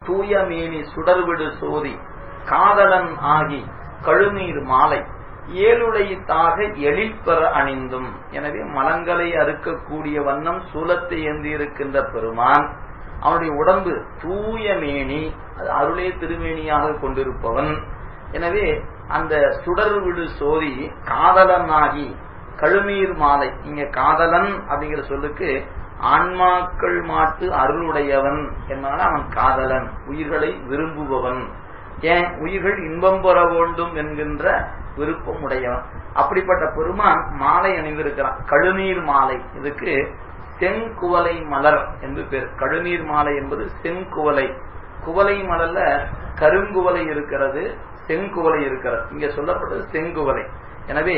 தூயமேனி சுடர்விடு சோதி காதலன் ஆகி கழுநீர் மாலை ஏழுடைத்தாக எழில் பெற அணிந்தும் எனவே மலங்களை அறுக்கக்கூடிய வண்ணம் சூலத்தை ஏந்தி இருக்கின்ற பெருமான் அவனுடைய உடம்பு தூய மேனி அது அருளே திருமேனியாக கொண்டிருப்பவன் எனவே அந்த சுடர் விடு சோதி காதலனாகி கழுநீர் மாலை இங்க காதலன் அப்படிங்கிற சொல்லுக்கு ஆன்மாக்கள் மாட்டு அருளுடையவன் என்பதனால அவன் காதலன் உயிர்களை விரும்புபவன் ஏன் உயிர்கள் இன்பம் பெற வேண்டும் என்கின்ற விருப்பம் உடையவன் அப்படிப்பட்ட பெருமான் மாலை அணிந்திருக்கிறான் கழுநீர் மாலை இதுக்கு செங்குவலை மலர் என்று பேர் கழுநீர் மாலை என்பது செங்குவலை குவலை மலர்ல கருங்குவலை இருக்கிறது செங்குவலை இருக்கிறது இங்க சொல்லப்பட்டது செங்குவலை எனவே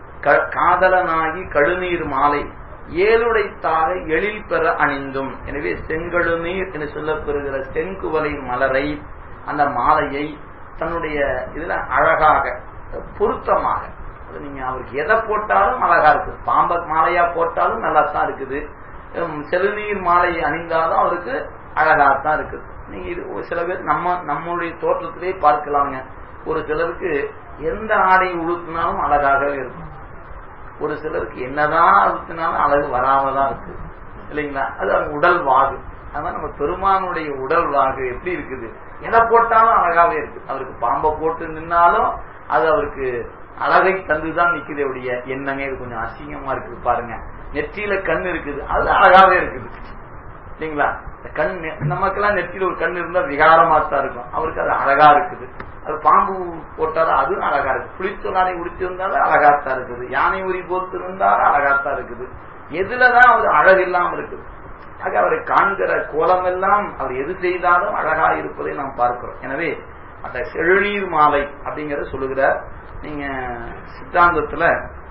காதலனாகி கழுநீர் மாலை ஏழுடைத்தாக எழில் பெற அணிந்தும் எனவே செங்கழுநீர் என்று சொல்லப்பெறுகிற செங்குவலை மலரை அந்த மாலையை தன்னுடைய இதுல அழகாக பொருத்தமாக நீங்க அவருக்கு எதை போட்டாலும் அழகா இருக்குது பாம்ப மாலையா போட்டாலும் நல்லா தான் இருக்குது செழுநீர் மாலை அணிந்தாலும் அவருக்கு அழகாத்தான் இருக்குது நீங்க இது சில பேர் நம்ம நம்மளுடைய தோற்றத்திலே பார்க்கலாங்க ஒரு சிலருக்கு எந்த ஆடை உடுத்தினாலும் அழகாகவே இருக்கும் ஒரு சிலருக்கு என்னதான் உடுத்தினாலும் அழகு வராம தான் இருக்கு இல்லைங்களா அது அவங்க உடல் வாகு அதான் நம்ம பெருமானுடைய உடல் வாகு எப்படி இருக்குது எதை போட்டாலும் அழகாவே இருக்கு அவருக்கு பாம்பை போட்டு நின்னாலும் அது அவருக்கு அழகை தந்துதான் நிக்குது உடைய எண்ணமே இது கொஞ்சம் அசிங்கமா இருக்குது பாருங்க நெற்றியில கண் இருக்குது அது அழகாவே இருக்குது இல்லைங்களா கண் நமக்கெல்லாம் நெற்றியில ஒரு கண் இருந்தா விகாரமா தான் இருக்கும் அவருக்கு அது அழகா இருக்குது அது பாம்பு போட்டாலும் அதுவும் அழகா இருக்கு புளித்தொலானை உடுத்திருந்தாலும் அழகாத்தான் இருக்குது யானை உரி போத்து இருந்தாலும் அழகாத்தான் இருக்குது எதுலதான் அவர் அழகு இல்லாம இருக்குது ஆக அவரை காண்கிற கோலம் எல்லாம் அவர் எது செய்தாலும் அழகா இருப்பதை நாம் பார்க்கிறோம் எனவே அந்த செழுநீர் மாலை அப்படிங்கறத சொல்லுகிறார் நீங்க சித்தாந்தத்துல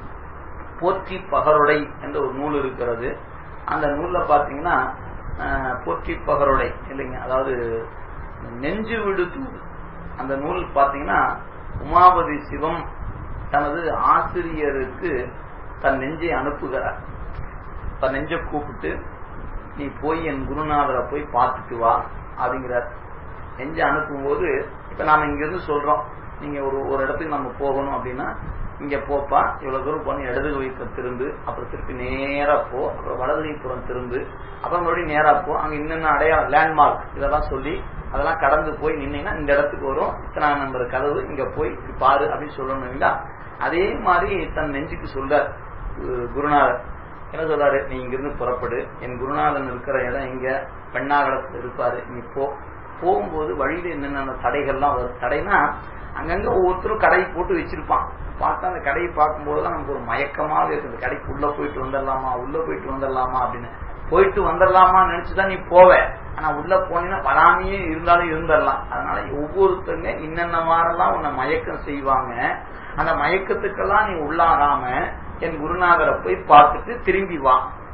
போற்றி பகருடை என்ற ஒரு நூல் இருக்கிறது அந்த நூல்ல பாத்தீங்கன்னா போற்றி பகருடை இல்லைங்க அதாவது நெஞ்சு விடு தூது அந்த நூல் பாத்தீங்கன்னா உமாபதி சிவம் தனது ஆசிரியருக்கு தன் நெஞ்சை அனுப்புகிறார் தன் நெஞ்சை கூப்பிட்டு நீ போய் என் குருநாதரை போய் பார்த்துட்டு வா அப்படிங்கிறார் நெஞ்சை அனுப்பும்போது இப்ப நாம இங்க இருந்து சொல்றோம் நீங்க ஒரு ஒரு இடத்துக்கு நம்ம போகணும் அப்படின்னா இங்க போப்பா இவ்வளவு தூரம் போன இடது கைப்புறம் திரும்பு அப்புறம் திருப்பி நேரா போ அப்புறம் வலது கைப்புறம் திரும்பு அப்புறம் மறுபடியும் நேரா போ அங்க இன்னென்ன அடையாளம் லேண்ட்மார்க் இதெல்லாம் சொல்லி அதெல்லாம் கடந்து போய் நின்னீங்கன்னா இந்த இடத்துக்கு வரும் இத்தனை நம்பர் கதவு இங்க போய் பாரு அப்படின்னு சொல்லணும் இல்லைங்களா அதே மாதிரி தன் நெஞ்சுக்கு சொல்ற குருநாதர் என்ன சொல்றாரு நீ இங்கிருந்து புறப்படு என் குருநாதன் இருக்கிற இடம் இங்க பெண்ணாகலத்துல இருப்பாரு நீ போ போகும்போது வழியில என்னென்ன தடைகள்லாம் வரும் தடைனா அங்கங்க ஒவ்வொருத்தரும் கடை போட்டு வச்சிருப்பான் பார்த்தா அந்த கடையை பார்க்கும்போது தான் நமக்கு ஒரு மயக்கமாக இருக்குது கடைக்கு உள்ள போயிட்டு வந்துடலாமா உள்ள போயிட்டு வந்துடலாமா அப்படின்னு போயிட்டு வந்துடலாமா நினைச்சுதான் நீ போவ ஆனா உள்ள போனீங்கன்னா வராமையே இருந்தாலும் இருந்துடலாம் அதனால ஒவ்வொருத்தங்க இன்னென்ன மாதிரிலாம் உன்னை மயக்கம் செய்வாங்க அந்த மயக்கத்துக்கெல்லாம் நீ உள்ளாகாம என் குருநாதரை போய் பார்த்துட்டு திரும்பி வா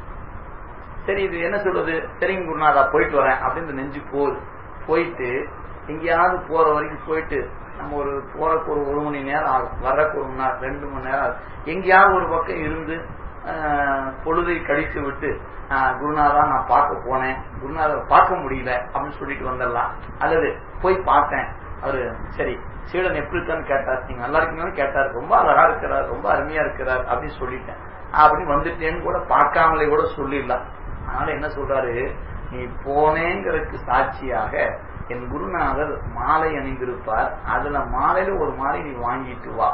சரி இது என்ன சொல்றது சரிங்க குருநாதா போயிட்டு வரேன் அப்படின்னு நெஞ்சு போகுது போயிட்டு எங்கேயாவது போற வரைக்கும் போயிட்டு நம்ம ஒரு போறக்கு ஒரு ஒரு மணி நேரம் ஆகும் வர்றக்கு ஒரு மணி நேரம் ரெண்டு மணி நேரம் ஆகும் எங்கேயாவது ஒரு பக்கம் இருந்து பொழுதை கழித்து விட்டு குருநாதா நான் பார்க்க போனேன் குருநாதரை பார்க்க முடியல அப்படின்னு சொல்லிட்டு வந்துடலாம் அல்லது போய் பார்த்தேன் அவரு சரி சீடன் எப்படி இருக்கான்னு கேட்டார் நீங்க நல்லா இருக்கீங்கன்னு கேட்டார் ரொம்ப அழகா இருக்கிறார் ரொம்ப அருமையா இருக்கிறார் அப்படின்னு சொல்லிட்டேன் அப்படின்னு வந்துட்டேன்னு கூட பார்க்காமலே கூட சொல்லிடலாம் அதனால என்ன சொல்றாரு நீ போனேங்கிறதுக்கு சாட்சியாக என் குருநாதர் மாலை அணிந்திருப்பார் அதுல மாலையில ஒரு மாலை நீ வாங்கிட்டு வா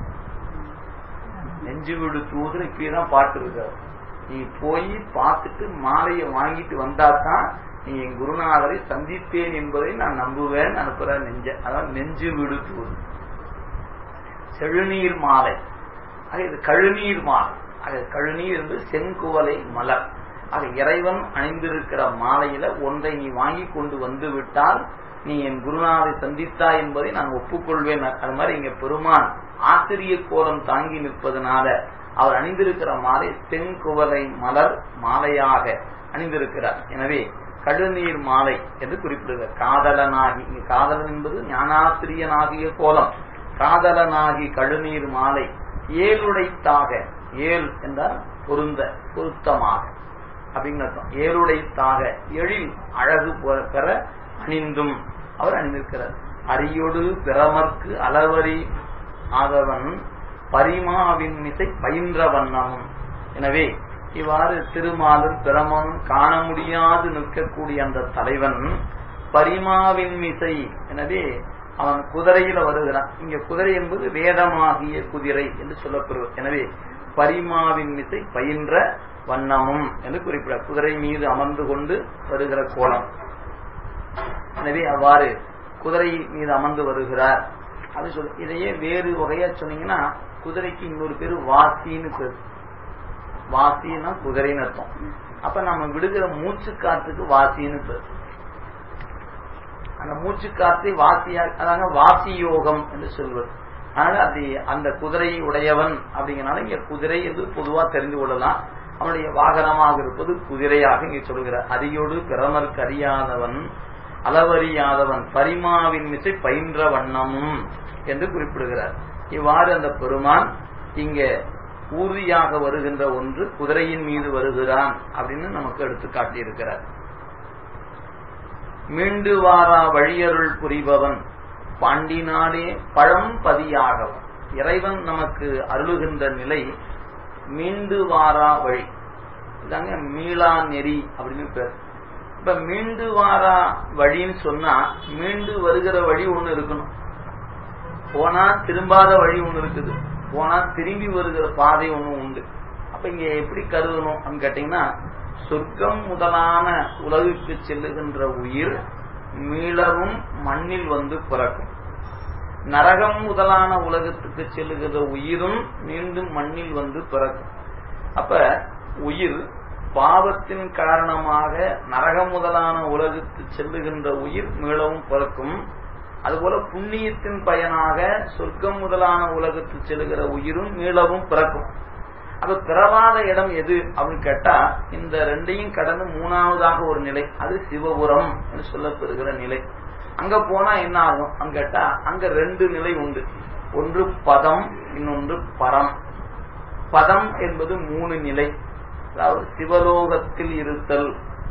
நெஞ்சு விடு தூதுல இப்படிதான் பாட்டு இருக்காரு நீ போய் பார்த்துட்டு மாலையை வாங்கிட்டு வந்தாதான் நீ என் குருநாதரை சந்திப்பேன் என்பதை நான் நம்புவேன் அனுப்புற நெஞ்ச அதான் நெஞ்சு விடு தூது செழுநீர் மாலை ஆக இது கழுநீர் மாலை ஆக கழுநீர் என்பது செங்குவலை மலர் ஆக இறைவன் அணிந்திருக்கிற மாலையில ஒன்றை நீ வாங்கி கொண்டு வந்து விட்டால் நீ என் குருநாதை சந்தித்தா என்பதை நான் ஒப்புக்கொள்வேன் அது மாதிரி இங்க பெருமான் ஆசிரிய கோலம் தாங்கி நிற்பதனால அவர் அணிந்திருக்கிற மாலை செங்குவலை மலர் மாலையாக அணிந்திருக்கிறார் எனவே கழுநீர் மாலை என்று குறிப்பிடுகிறார் காதலனாகி இங்க காதலன் என்பது ஞானாசிரியனாகிய கோலம் காதலனாகி கழுநீர் மாலை ஏழுடைத்தாக ஏழ் என்றால் பொருந்த பொருத்தமாக அப்படின்னு அர்த்தம் ஏழுடைத்தாக எழில் அழகு பெற அணிந்தும் அவர் அணிந்திருக்கிறார் அரியோடு பிரமர்க்கு அளவரி ஆதவன் பரிமாவின் மிசை பயின்ற வண்ணமும் எனவே இவ்வாறு திருமாலும் பிரமனும் காண முடியாது நிற்கக்கூடிய அந்த தலைவன் பரிமாவின் மிசை எனவே அவன் குதிரையில வருகிறான் இங்க குதிரை என்பது வேதமாகிய குதிரை என்று சொல்லப்படுவது எனவே பரிமாவின் மிசை பயின்ற வண்ணமும் என்று குறிப்பிட குதிரை மீது அமர்ந்து கொண்டு வருகிற கோலம் எனவே அவ்வாறு குதிரை மீது அமர்ந்து வருகிறார் அது சொல் இதையே வேறு வகையா சொன்னீங்கன்னா குதிரைக்கு இன்னொரு பேரு வாசின்னு பேரு வாசின்னா குதிரைன்னு அர்த்தம் அப்ப நம்ம விடுகிற மூச்சு காத்துக்கு வாசின்னு பேரு அந்த மூச்சு காத்தை வாசியா அதாங்க வாசி யோகம் என்று சொல்வது அதனால அது அந்த குதிரை உடையவன் அப்படிங்கிறனால இங்க குதிரை என்று பொதுவா தெரிந்து கொள்ளலாம் அவனுடைய வாகனமாக இருப்பது குதிரையாக இங்கே சொல்கிறார் அரியோடு பிறமருக்கு அறியாதவன் அளவறியாதவன் பரிமாவின் மிசை பயின்ற வண்ணமும் என்று குறிப்பிடுகிறார் இவ்வாறு அந்த பெருமான் இங்க ஊர்தியாக வருகின்ற ஒன்று குதிரையின் மீது வருகிறான் அப்படின்னு நமக்கு எடுத்து காட்டியிருக்கிறார் மீண்டு வாரா வழியருள் புரிபவன் பாண்டி நாடே பழம் பதியாகவன் இறைவன் நமக்கு அருளுகின்ற நிலை மீண்டு வாரா வழி இதாங்க மீளா நெறி அப்படின்னு பேர் இப்ப மீண்டு வாரா வழின்னு சொன்னா மீண்டு வருகிற வழி ஒண்ணு இருக்கணும் போனா திரும்பாத வழி ஒண்ணு இருக்குது போனா திரும்பி வருகிற பாதை ஒண்ணு உண்டு அப்ப இங்க எப்படி கருதணும் அப்படின்னு கேட்டீங்கன்னா சொர்க்கம் முதலான உலகுக்கு செல்லுகின்ற உயிர் மீளவும் மண்ணில் வந்து பிறக்கும் நரகம் முதலான உலகத்துக்கு செல்லுகிற உயிரும் மீண்டும் மண்ணில் வந்து பிறக்கும் அப்ப உயிர் பாவத்தின் காரணமாக நரகம் முதலான உலகத்து செல்லுகின்ற உயிர் மீளவும் பிறக்கும் அதுபோல புண்ணியத்தின் பயனாக சொர்க்கம் முதலான உலகத்து செல்லுகிற உயிரும் மீளவும் பிறக்கும் அப்ப பிறவாத இடம் எது அப்படின்னு கேட்டா இந்த ரெண்டையும் கடந்து மூணாவதாக ஒரு நிலை அது சிவபுரம் என்று சொல்லப்படுகிற நிலை அங்க போனா என்ன ஆகும் அங்க கேட்டா அங்க ரெண்டு நிலை உண்டு ஒன்று பதம் இன்னொன்று பரம் பதம் என்பது மூணு நிலை அதாவது சிவலோகத்தில் இருத்தல்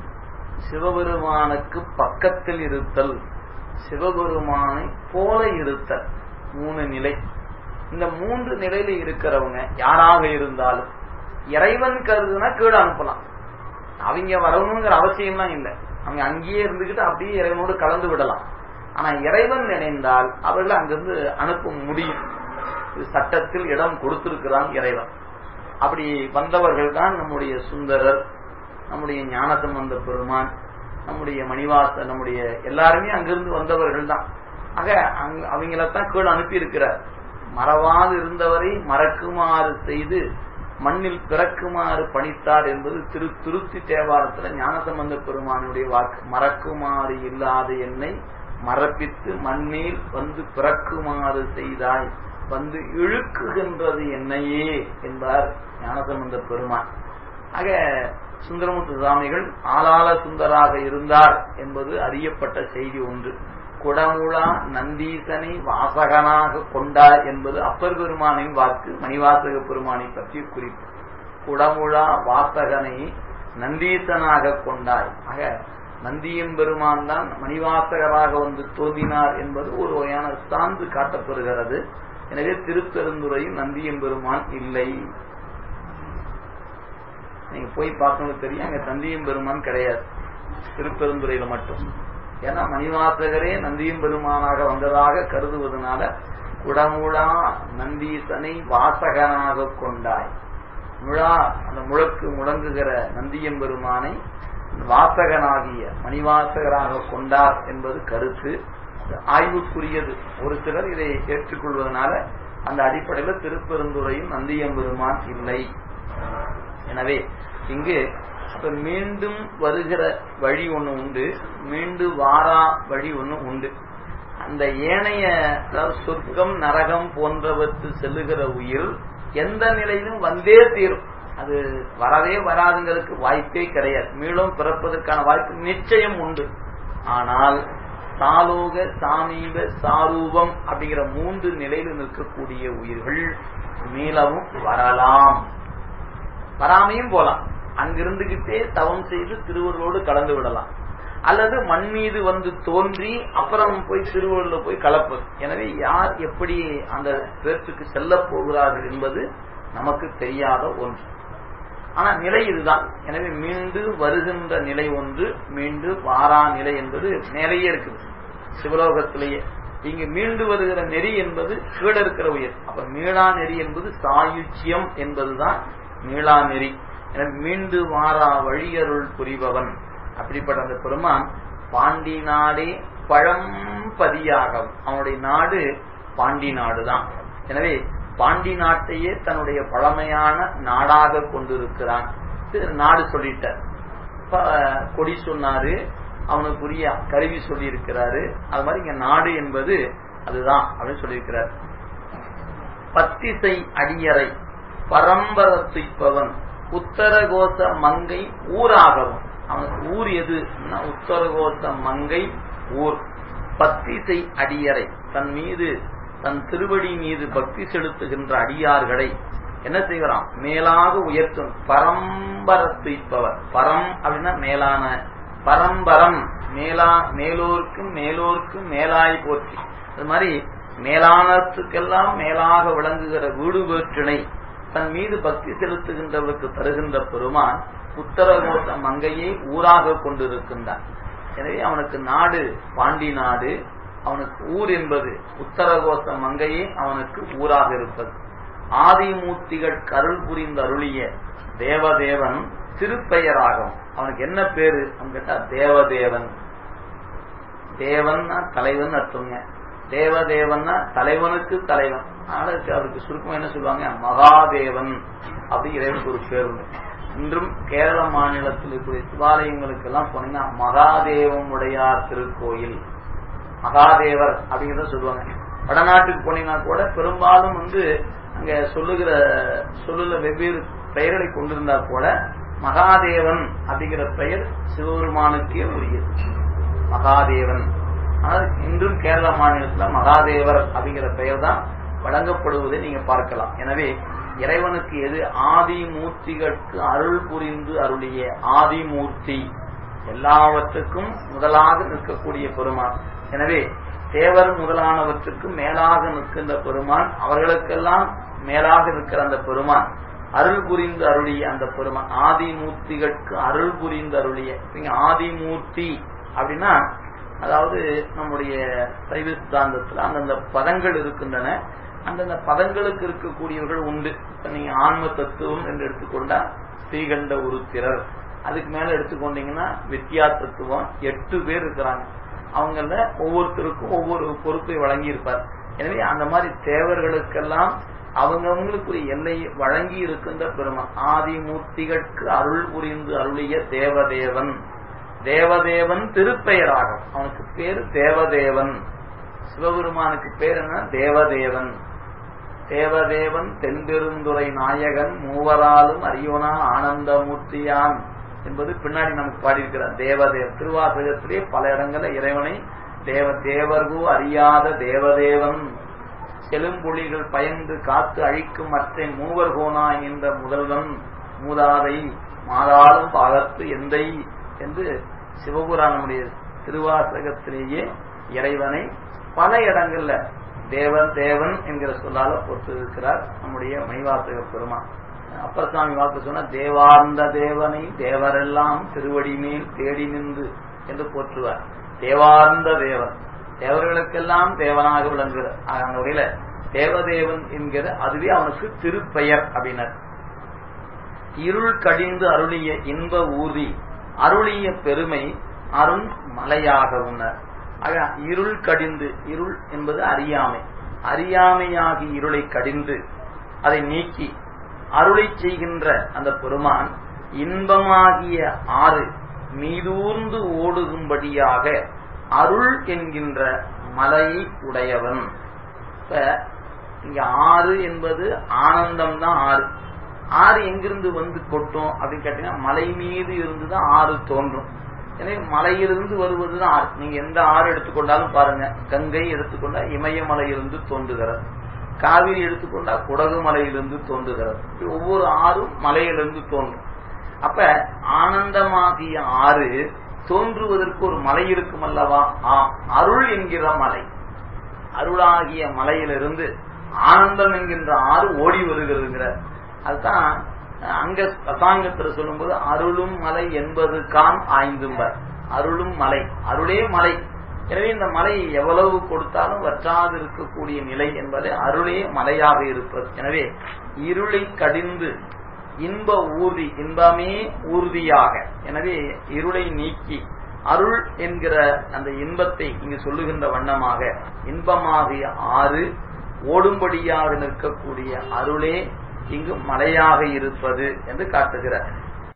சிவபெருமானுக்கு பக்கத்தில் இருத்தல் சிவபெருமானை போல இருத்தல் மூணு நிலை இந்த மூன்று நிலையில இருக்கிறவங்க யாராக இருந்தாலும் இறைவன் கருதுனா கீழே அனுப்பலாம் அவங்க வரணுங்கிற அவசியம்லாம் இல்லை அவங்க அங்கேயே இருந்துகிட்டு அப்படியே இறைவனோடு கலந்து விடலாம் ஆனா இறைவன் நினைந்தால் அவர்கள் அங்கிருந்து அனுப்ப முடியும் சட்டத்தில் இடம் கொடுத்திருக்கிறான் இறைவன் அப்படி வந்தவர்கள் தான் நம்முடைய சுந்தரர் நம்முடைய ஞானசம்பந்த பெருமான் நம்முடைய மணிவாச நம்முடைய எல்லாருமே அங்கிருந்து வந்தவர்கள் தான் ஆக அவங்களத்தான் கீழே அனுப்பி இருக்கிறார் மறவாது இருந்தவரை மறக்குமாறு செய்து மண்ணில் பிறக்குமாறு பணித்தார் என்பது திரு திருத்தி தேவாரத்துல ஞானசம்பந்த பெருமானுடைய வாக்கு மறக்குமாறு இல்லாத என்னை மறப்பித்து மண்ணில் வந்து பிறக்குமாறு செய்தாய் வந்து இழுக்குகின்றது என்னையே என்பார் ஞானசம்பந்த பெருமான் ஆக சுந்தரமுத்து சுவாமிகள் ஆளாள சுந்தராக இருந்தார் என்பது அறியப்பட்ட செய்தி ஒன்று குடமுழா நந்தீசனை வாசகனாக கொண்டார் என்பது அப்பர் பெருமானின் வாக்கு மணிவாசக பெருமானை பற்றிய குறிப்பு குடமுழா வாசகனை நந்தீசனாக கொண்டாய் ஆக நந்தியம் பெருமான் தான் மணிவாசகராக வந்து தோன்றினார் என்பது ஒரு வகையான சான்று காட்டப்படுகிறது எனவே திருப்பெருந்துறையும் நந்தியம் பெருமான் இல்லை நீங்க போய் பார்க்கணும் தெரியும் அங்க நந்தியம் பெருமான் கிடையாது திருப்பெருந்துறையில மட்டும் ஏன்னா மணிவாசகரே நந்தியும் பெருமானாக வந்ததாக கருதுவதனால குடமுழா நந்தீசனை வாசகனாக கொண்டாய் முழா அந்த முழக்கு முழங்குகிற நந்தியம் பெருமானை வாசகனாகிய மணிவாசகராக கொண்டார் என்பது கருத்து ஆய்வுக்குரியது ஒரு சிலர் இதை ஏற்றுக்கொள்வதனால அந்த அடிப்படையில் திருப்பெருந்துறையும் நந்தியம் பெருமான் இல்லை எனவே இங்கு அப்ப மீண்டும் வருகிற வழி ஒண்ணு உண்டு மீண்டு வாரா வழி ஒண்ணு உண்டு அந்த ஏனைய அதாவது சொர்க்கம் நரகம் போன்றவற்று செல்லுகிற உயிர் எந்த நிலையிலும் வந்தே தீரும் அது வரவே வராதுங்கிறதுக்கு வாய்ப்பே கிடையாது மீளும் பிறப்பதற்கான வாய்ப்பு நிச்சயம் உண்டு ஆனால் சாலோக சாமீப சாரூபம் அப்படிங்கிற மூன்று நிலையில் நிற்கக்கூடிய உயிர்கள் மீளவும் வரலாம் வராமையும் போலாம் அங்கிருந்துகிட்டே தவம் செய்து திருவர்களோடு கலந்து விடலாம் அல்லது மண் மீது வந்து தோன்றி அப்புறம் போய் திருவள்ளுவ போய் கலப்பது எனவே யார் எப்படி அந்த பேர்த்துக்கு செல்ல போகிறார்கள் என்பது நமக்கு தெரியாத ஒன்று ஆனா நிலை இதுதான் எனவே மீண்டு வருகின்ற நிலை ஒன்று மீண்டு வாரா நிலை என்பது மேலேயே இருக்குது சிவலோகத்திலேயே இங்கு மீண்டு வருகிற நெறி என்பது கீழ இருக்கிற உயிர் அப்ப மீளா நெறி என்பது சாயுச்சியம் என்பதுதான் மீளா நெறி எனவே மீண்டு வாரா வழியருள் புரிபவன் அப்படிப்பட்ட அந்த பெருமான் பாண்டி நாடே பழம்பதியாகவும் அவனுடைய நாடு பாண்டி நாடுதான் எனவே பாண்டி நாட்டையே தன்னுடைய பழமையான நாடாக கொண்டிருக்கிறான் நாடு சொல்லிட்டார் கொடி சொன்னாரு அவனுக்குரிய கருவி சொல்லி இருக்கிறாரு அது மாதிரி இங்க நாடு என்பது அதுதான் அப்படின்னு சொல்லியிருக்கிறார் பத்திசை அடியறை பரம்பர துய்ப்பவன் உத்தரகோச மங்கை ஊராகவும் அவனுக்கு ஊர் எது உத்தரகோச மங்கை ஊர் பத்திசை அடியறை தன் மீது தன் திருவடி மீது பக்தி செலுத்துகின்ற அடியார்களை என்ன செய்கிறான் மேலாக உயர்த்தும் பரம்பர துய்ப்பவர் பரம் அப்படின்னா மேலான பரம்பரம் மேலா மேலோர்க்கும் மேலோர்க்கும் மேலாய் போற்றி அது மாதிரி மேலானத்துக்கெல்லாம் மேலாக விளங்குகிற வீடு வேற்றினை தன் மீது பக்தி செலுத்துகின்றவருக்கு தருகின்ற பெருமான் உத்தரகோச மங்கையை ஊராக கொண்டிருக்கின்றான் எனவே அவனுக்கு நாடு பாண்டி நாடு அவனுக்கு ஊர் என்பது உத்தரகோச மங்கையே அவனுக்கு ஊராக இருப்பது ஆதிமூர்த்திகள் கருள் புரிந்து அருளிய தேவதேவன் திருப்பெயராகும் அவனுக்கு என்ன பேரு கேட்டா தேவதேவன் தேவன்னா தலைவன் அர்த்தங்க தேவதேவன்னா தலைவனுக்கு தலைவன் அதனால அவருக்கு சுருக்கம் என்ன சொல்லுவாங்க மகாதேவன் அப்படி இறைவனுக்கு ஒரு பேர் உண்டு இன்றும் கேரள மாநிலத்தில் இருக்கக்கூடிய சிவாலயங்களுக்கு எல்லாம் போனீங்கன்னா மகாதேவம் உடையார் திருக்கோயில் மகாதேவர் அப்படிங்கிறத சொல்லுவாங்க வடநாட்டுக்கு போனீங்கன்னா கூட பெரும்பாலும் வந்து அங்க சொல்லுகிற சொல்லுல வெவ்வேறு பெயர்களை கொண்டிருந்தா கூட மகாதேவன் அப்படிங்கிற பெயர் சிவபெருமானுக்கே உரியது மகாதேவன் ஆனால் இன்றும் கேரள மாநிலத்தில் மகாதேவர் அப்படிங்கிற பெயர் தான் வழங்கப்படுவதை நீங்க பார்க்கலாம் எனவே இறைவனுக்கு எது ஆதிமூர்த்திகளுக்கு அருள் புரிந்து அருளிய ஆதிமூர்த்தி எல்லாவற்றுக்கும் முதலாக நிற்கக்கூடிய பெருமான் எனவே தேவர் முதலானவற்றுக்கு மேலாக நிற்கின்ற பெருமான் அவர்களுக்கெல்லாம் மேலாக நிற்கிற அந்த பெருமான் அருள் புரிந்து அருளிய அந்த பெருமான் ஆதிமூர்த்திகளுக்கு அருள் புரிந்து அருளிய இங்க ஆதிமூர்த்தி அப்படின்னா அதாவது நம்முடைய சைவ சித்தாந்தத்தில் அந்தந்த பதங்கள் இருக்கின்றன அந்தந்த பதங்களுக்கு இருக்கக்கூடியவர்கள் உண்டு இப்ப நீங்க ஆன்ம தத்துவம் என்று எடுத்துக்கொண்டா ஸ்ரீகண்ட உருத்திரர் அதுக்கு மேல எடுத்துக்கொண்டீங்கன்னா வித்யா தத்துவம் எட்டு பேர் இருக்கிறாங்க அவங்கள ஒவ்வொருத்தருக்கும் ஒவ்வொரு பொறுப்பை வழங்கி இருப்பார் எனவே அந்த மாதிரி தேவர்களுக்கெல்லாம் அவங்கவுங்களுக்குரிய எல்லையை வழங்கி இருக்கின்ற பெருமான் ஆதிமூர்த்திகளுக்கு அருள் புரிந்து அருளிய தேவதேவன் தேவதேவன் திருப்பெயராகும் அவனுக்கு பேரு தேவதேவன் சிவபெருமானுக்கு பேர் என்ன தேவதேவன் தேவதேவன் தென்பெருந்துறை நாயகன் மூவராலும் அரியோனா ஆனந்தமூர்த்தியான் என்பது பின்னாடி நமக்கு பாடியிருக்கிறார் தேவதேவ திருவாசகத்திலே பல இடங்கள்ல இறைவனை தேவ தேவர்கு அறியாத தேவதேவன் செலும்புலிகள் பயந்து காத்து அழிக்கும் மற்ற மூவர் கோனா என்ற முதல்வன் மூதாதை மாதாளும் பாகத்து எந்தை என்று சிவபுராணமுடைய திருவாசகத்திலேயே இறைவனை பல இடங்கள்ல தேவன் தேவன் என்கிற சொல்லால பொறுத்து இருக்கிறார் நம்முடைய மணிவாசக பெருமான் அப்பசாமி வாக்கு சொன்ன தேவார்ந்த தேவனை தேவரெல்லாம் திருவடி மேல் தேடி நின்று என்று போற்றுவார் தேவார்ந்த தேவன் தேவர்களுக்கெல்லாம் தேவனாக விளங்குகிறார் அந்த வகையில தேவதேவன் என்கிற அதுவே அவனுக்கு திருப்பெயர் அப்படின்னார் இருள் கடிந்து அருளிய இன்ப ஊதி அருளிய பெருமை அருண் மலையாக உணர் ஆக இருள் கடிந்து இருள் என்பது அறியாமை அறியாமையாகி இருளை கடிந்து அதை நீக்கி அருளை செய்கின்ற அந்த பெருமான் இன்பமாகிய ஆறு மீதூர்ந்து ஓடுகும்படியாக அருள் என்கின்ற மலையை உடையவன் இப்ப இங்க ஆறு என்பது ஆனந்தம் தான் ஆறு ஆறு எங்கிருந்து வந்து கொட்டும் அப்படின்னு கேட்டீங்கன்னா மலை மீது இருந்துதான் ஆறு தோன்றும் எனவே மலையிலிருந்து வருவதுதான் ஆறு நீங்க எந்த ஆறு எடுத்துக்கொண்டாலும் பாருங்க கங்கை எடுத்துக்கொண்டா இமயமலையிலிருந்து தோன்றுகிறது காவிரி எடுத்துக்கொண்டா குடகு மலையிலிருந்து தோன்றுகிறது ஒவ்வொரு ஆறும் மலையிலிருந்து தோன்றும் அப்ப ஆனந்தமாகிய ஆறு தோன்றுவதற்கு ஒரு மலை இருக்கும் அல்லவா ஆம் அருள் என்கிற மலை அருளாகிய மலையிலிருந்து ஆனந்தம் என்கின்ற ஆறு ஓடி வருகிறதுங்கிற அதுதான் அங்க அசாங்கத்தில் சொல்லும்போது அருளும் மலை என்பது கான் ஆய்ந்தும்பர் அருளும் மலை அருளே மலை எனவே இந்த மலை எவ்வளவு கொடுத்தாலும் வற்றாது இருக்கக்கூடிய நிலை என்பது அருளே மலையாக இருப்பது எனவே இருளை கடிந்து இன்ப ஊர்தி இன்பமே ஊர்தியாக எனவே இருளை நீக்கி அருள் என்கிற அந்த இன்பத்தை இங்கு சொல்லுகின்ற வண்ணமாக இன்பமாகிய ஆறு ஓடும்படியாக நிற்கக்கூடிய அருளே இங்கு மலையாக இருப்பது என்று காட்டுகிறார்